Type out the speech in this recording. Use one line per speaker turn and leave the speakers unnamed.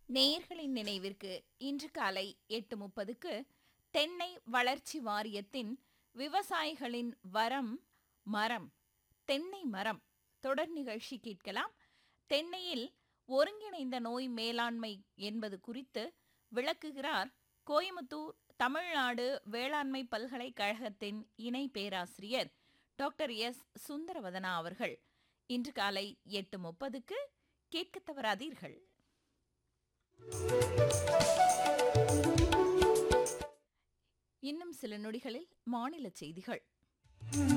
நேயர்களின் நினைவிற்கு இன்று காலை எட்டு முப்பதுக்கு தென்னை வளர்ச்சி வாரியத்தின் விவசாயிகளின் வரம் மரம் தென்னை மரம் தொடர் நிகழ்ச்சி கேட்கலாம் தென்னையில் ஒருங்கிணைந்த நோய் மேலாண்மை என்பது குறித்து விளக்குகிறார் கோயமுத்தூர் தமிழ்நாடு வேளாண்மை பல்கலைக்கழகத்தின் இணை பேராசிரியர் டாக்டர் எஸ் சுந்தரவதனா அவர்கள் இன்று காலை எட்டு முப்பதுக்கு கேட்க தவறாதீர்கள் இன்னும் சில நொடிகளில் மாநில செய்திகள்